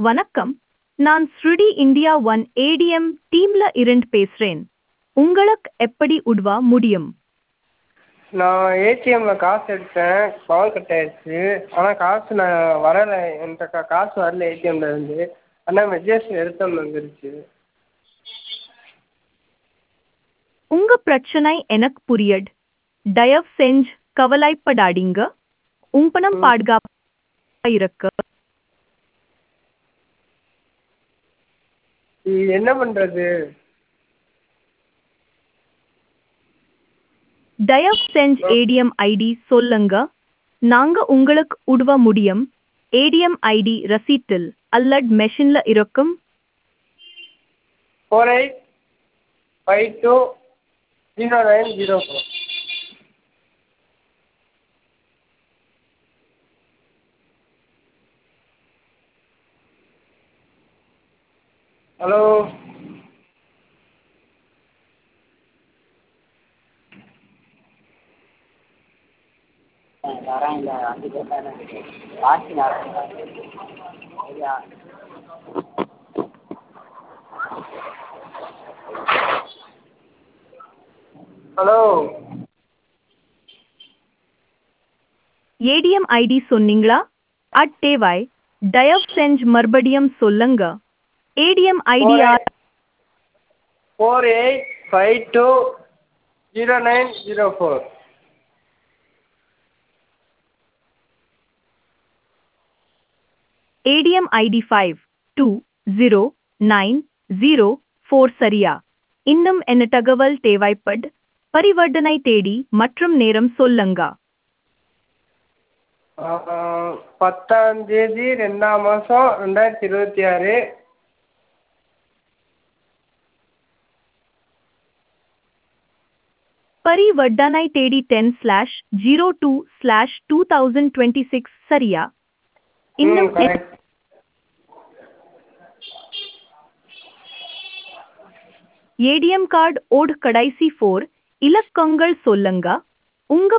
வணக்கம் நான் ஸ்ருடி இந்தியா ஒன் ஏடிஎம் டீம்ல இருந்து பேசுறேன் உங்களுக்கு எப்படி உதவ முடியும் நான் ஏடிஎம்மில் காசு எடுத்தேன் பவர் கட் ஆயிடுச்சு ஆனால் காசு நான் வரலை என்கிட்ட கா காசு வரல ஏடிஎம்மில் இருந்து ஆனால் மெசேஜ் எடுத்தோன்னு வந்துருச்சு உங்க பிரச்சனை எனக்கு புரியுது தயவு செஞ்சு கவலைப்படாதீங்க உங்க பணம் பாதுகாப்பா இருக்கு இது என்ன பண்ணுறது தயவு செஞ்சு ஏடிஎம் ஐடி சொல்லுங்க நாங்க உங்களுக்கு உதவ முடியும் ஏடிஎம் ஐடி ரசீட்டில் அல்லது மெஷின்ல இருக்கும் four eight five two zero nine zero four hello தரேன் இல்லை அஞ்சு பேர் தானே லாஸ்ட்டு நேரம் சரியா ஹலோ ஏடிஎம் ஐடி சொன்னீங்களா அட்டேவாய் தயவு செஞ்சு மறுபடியும் சொல்லுங்க ATM ID four eight five two zero nine zero four ATM ID five two zero nine zero four சரியா இன்னும் என்ன தகவல் தேவைப்பட் பரிவர்த்தனை தேடி மற்றும் நேரம் சொல்லுங்க பத்தாம் தேதி ரெண்டாம் மாதம் ரெண்டாயிரத்தி இருபத்தி ஆறு பரிவர்த்தனை தேடி ten slash zero two slash two thousand twenty six சரியா இன்னும் ம் கரெக்ட் ஏடிஎம் கார்டு ஓட் கடைசி ஃபோர் இலக்கங்கள் சொல்லுங்க உங்க